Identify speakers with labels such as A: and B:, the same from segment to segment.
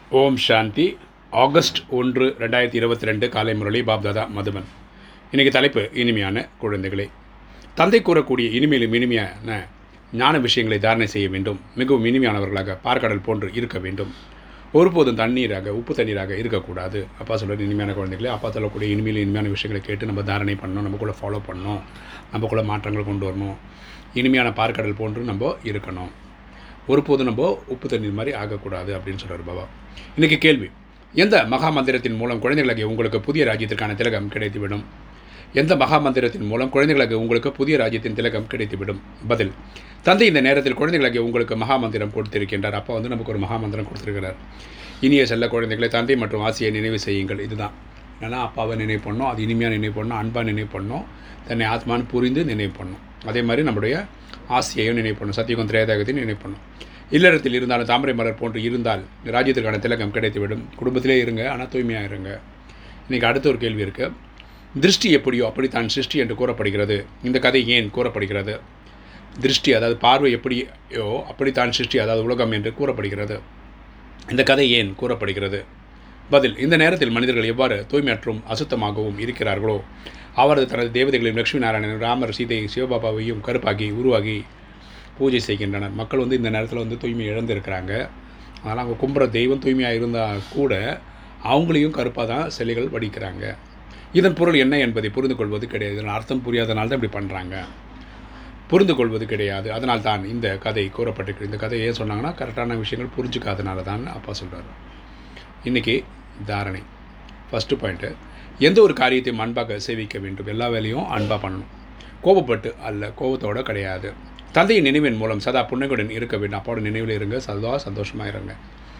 A: ஓம் சாந்தி August ஒன்று ரெண்டாயிரத்தி இருபத்தி ரெண்டு காலை முரளி பாப்தாதா மதுபன் இன்றைக்கி தலைப்பு இனிமையான குழந்தைகளே தந்தை கூறக்கூடிய இனிமையிலும் இனிமையான ஞான விஷயங்களை தாரணை செய்ய வேண்டும் மிகவும் இனிமையானவர்களாக பார்க்கடல் போன்று இருக்க வேண்டும் ஒருபோதும் தண்ணீராக உப்பு தண்ணீராக இருக்கக்கூடாது அப்பா சொல்கிற இனிமையான குழந்தைகளே அப்பா சொல்லக்கூடிய இனிமையில் இனிமையான விஷயங்களை கேட்டு நம்ம தாரணை பண்ணணும் நமக்குள்ளே ஃபாலோ பண்ணணும் நமக்குள்ளே மாற்றங்கள் கொண்டு வரணும் இனிமையான பார்க்கடல் போன்று நம்ம இருக்கணும் ஒருபோதும் நம்ம உப்பு தண்ணீர் மாதிரி ஆகக்கூடாது அப்படின்னு சொல்கிறார் பாபா இன்றைக்கி கேள்வி எந்த மகா மந்திரத்தின் மூலம் குழந்தைகளுக்கு உங்களுக்கு புதிய ராஜ்யத்திற்கான திலகம் கிடைத்துவிடும் எந்த மகா மந்திரத்தின் மூலம் குழந்தைகளுக்கு உங்களுக்கு புதிய ராஜ்யத்தின் திலகம் கிடைத்துவிடும் பதில் தந்தை இந்த நேரத்தில் குழந்தைகளுக்கு உங்களுக்கு மகா மந்திரம் கொடுத்திருக்கின்றார் அப்பா வந்து நமக்கு ஒரு மகா மந்திரம் கொடுத்திருக்கிறார் இனிய செல்ல குழந்தைகளை தந்தை மற்றும் ஆசையை நினைவு செய்யுங்கள் இதுதான் ஏன்னா அப்பாவை நினைவு பண்ணோம் அது இனிமையாக நினைவு பண்ணோம் அன்பாக நினைவு பண்ணோம் தன்னை ஆத்மான்னு புரிந்து நினைவு பண்ணோம் அதே மாதிரி நம்முடைய ஆசையையும் நினைவு பண்ணணும் சத்தியகம் திரேதாகத்தையும் நினைவு பண்ணணும் இல்லறத்தில் இருந்தாலும் தாமரை மலர் போன்று இருந்தால் ராஜ்யத்திற்கான திலகம் கிடைத்துவிடும் குடும்பத்திலே இருங்க ஆனால் தூய்மையாக இருங்க இன்றைக்கி அடுத்த ஒரு கேள்வி இருக்குது திருஷ்டி எப்படியோ அப்படித்தான் சிருஷ்டி என்று கூறப்படுகிறது இந்த கதை ஏன் கூறப்படுகிறது திருஷ்டி அதாவது பார்வை எப்படியோ அப்படித்தான் சிருஷ்டி அதாவது உலகம் என்று கூறப்படுகிறது இந்த கதை ஏன் கூறப்படுகிறது பதில் இந்த நேரத்தில் மனிதர்கள் எவ்வாறு தூய்மையற்றும் அசுத்தமாகவும் இருக்கிறார்களோ அவரது தனது தேவதைகளையும் லட்சுமி நாராயணன் ராமர் சீதை சிவபாபாவையும் கருப்பாகி உருவாகி பூஜை செய்கின்றனர் மக்கள் வந்து இந்த நேரத்தில் வந்து தூய்மை இழந்திருக்கிறாங்க அதனால் அவங்க கும்புற தெய்வம் தூய்மையாக இருந்தால் கூட அவங்களையும் கருப்பாக தான் சிலைகள் வடிக்கிறாங்க இதன் பொருள் என்ன என்பதை புரிந்து கொள்வது கிடையாது இதன் அர்த்தம் புரியாதனால தான் இப்படி பண்ணுறாங்க புரிந்து கொள்வது கிடையாது அதனால் தான் இந்த கதை கூறப்பட்டிருக்கு இந்த கதை ஏன் சொன்னாங்கன்னா கரெக்டான விஷயங்கள் புரிஞ்சுக்காதனால தான் அப்பா சொல்கிறார் இன்றைக்கி தாரணை ஃபஸ்ட்டு பாயிண்ட்டு எந்த ஒரு காரியத்தையும் அன்பாக சேவிக்க வேண்டும் எல்லா வேலையும் அன்பாக பண்ணணும் கோபப்பட்டு அல்ல கோபத்தோடு கிடையாது தந்தையின் நினைவின் மூலம் சதா புன்னகையுடன் இருக்க வேண்டும் அப்பாவோட நினைவில் இருங்க சதா சந்தோஷமாக இருங்க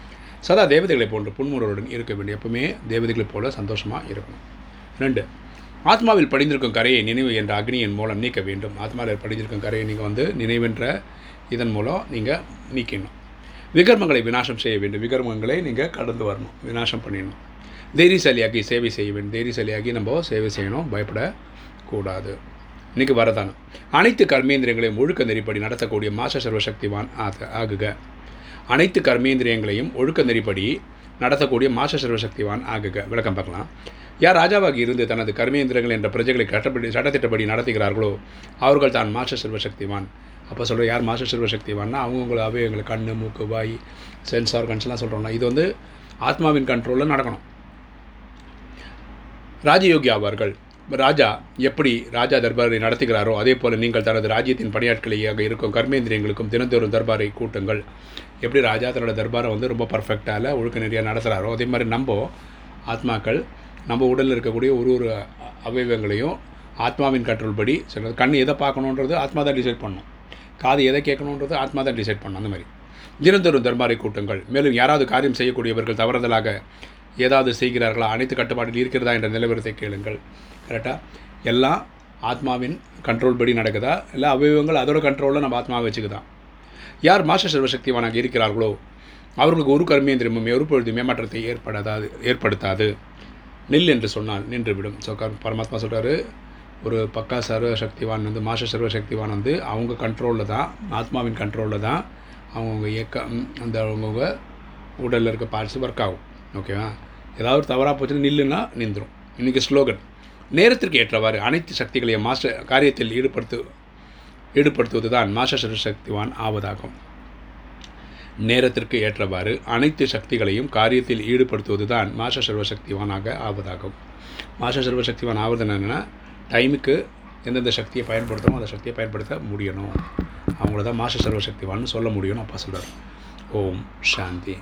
A: சதா தேவதைகளை போன்று புன்முறுவலுடன் இருக்க வேண்டும் எப்பவுமே தேவதைகளைப் போல சந்தோஷமாக இருக்கணும் ரெண்டு ஆத்மாவில் படிந்திருக்கும் கரையை நினைவு என்ற அக்னியின் மூலம் நீக்க வேண்டும் ஆத்மாவில் படிந்திருக்கும் கரையை நீங்கள் வந்து நினைவென்ற இதன் மூலம் நீங்கள் நீக்கணும் விகர்மங்களை விநாசம் செய்ய வேண்டும் விகர்மங்களை நீங்கள் கடந்து வரணும் விநாசம் பண்ணிடணும் தைரியசாலியாகி சேவை செய்ய வேண்டும் தைரியசாலியாகி நம்ம சேவை செய்யணும் பயப்படக்கூடாது இன்றைக்கி வரதானம் அனைத்து கர்மேந்திரியங்களையும் ஒழுக்க நெறிப்படி நடத்தக்கூடிய மாச சர்வசக்திவான் ஆக ஆகுக அனைத்து கர்மேந்திரியங்களையும் ஒழுக்க நெறிப்படி நடத்தக்கூடிய மாச சர்வசக்திவான் ஆகுக விளக்கம் பார்க்கலாம் யார் ராஜாவாக இருந்து தனது கர்மேந்திரங்கள் என்ற பிரஜைகளை கட்டப்படி சட்டத்திட்டப்படி நடத்துகிறார்களோ அவர்கள் தான் மாச சர்வசக்திவான் அப்போ சொல்கிற யார் மாச சர்வசக்திவான்னா அவங்கவுங்கள அவயவங்களை கண் மூக்கு வாய் சென்ஸ் ஆர்கன்ஸ்லாம் சொல்கிறோம்னா இது வந்து ஆத்மாவின் கண்ட்ரோலில் நடக்கணும் ராஜயோகி ஆவார்கள் ராஜா எப்படி ராஜா தர்பாரை நடத்துகிறாரோ அதே போல் நீங்கள் தனது ராஜ்யத்தின் பணியாட்களையாக இருக்கும் கர்மேந்திரியங்களுக்கும் தினந்தோறும் தர்பாரை கூட்டுங்கள் எப்படி ராஜா தன்னோட தர்பாரை வந்து ரொம்ப பர்ஃபெக்டாக ஒழுக்க நிறையா நடத்துகிறாரோ அதே மாதிரி நம்ம ஆத்மாக்கள் நம்ம உடலில் இருக்கக்கூடிய ஒரு ஒரு அவயவங்களையும் ஆத்மாவின் கண்ட்ரோல் படி சொல்கிறது கண் எதை பார்க்கணுன்றது ஆத்மா தான் டிசைட் பண்ணணும் காது எதை கேட்கணுன்றது ஆத்மா தான் டிசைட் பண்ணணும் அந்த மாதிரி தினந்தோறும் தர்பாரை கூட்டுங்கள் மேலும் யாராவது காரியம் செய்யக்கூடியவர்கள் தவறுதலாக ஏதாவது செய்கிறார்களா அனைத்து கட்டுப்பாட்டில் இருக்கிறதா என்ற நிலவரத்தை கேளுங்கள் கரெக்டாக எல்லாம் ஆத்மாவின் கண்ட்ரோல் படி நடக்குதா இல்லை அவயவங்கள் அதோட கண்ட்ரோலில் நம்ம ஆத்மாவை வச்சுக்குதான் யார் மாஸ்டர் சர்வசக்திவானாக இருக்கிறார்களோ அவர்களுக்கு ஒரு கர்மேந்திரமும் ஒரு பொழுது மேமாற்றத்தை ஏற்படாது ஏற்படுத்தாது நில் என்று சொன்னால் நின்றுவிடும் ஸோ பரமாத்மா சொல்கிறாரு ஒரு பக்கா சர்வசக்திவான் வந்து மாஸ்டர் சர்வசக்திவான் வந்து அவங்க கண்ட்ரோலில் தான் ஆத்மாவின் கண்ட்ரோலில் தான் அவங்கவுங்க இயக்கம் அந்த அவங்கவுங்க உடலில் இருக்க பார்ட்ஸ் ஒர்க் ஆகும் ஓகேவா ஏதாவது தவறாக போச்சுன்னா நில்லுன்னா நின்றுடும் இன்றைக்கி ஸ்லோகன் நேரத்திற்கு ஏற்றவாறு அனைத்து சக்திகளையும் மாஸ்டர் காரியத்தில் ஈடுபடுத்து ஈடுபடுத்துவது தான் மாஸ்டர் சர்வசக்திவான் ஆவதாகும் நேரத்திற்கு ஏற்றவாறு அனைத்து சக்திகளையும் காரியத்தில் ஈடுபடுத்துவது தான் மாஸ்டர் சர்வசக்திவானாக ஆவதாகும் மாஸ்டர் சர்வசக்திவான் ஆவது என்னென்னா டைமுக்கு எந்தெந்த சக்தியை பயன்படுத்தணும் அந்த சக்தியை பயன்படுத்த முடியணும் அவங்கள தான் மாஸ்டர் சர்வசக்திவான்னு சொல்ல முடியும்னு அப்பா சொல்கிறார் ஓம் சாந்தி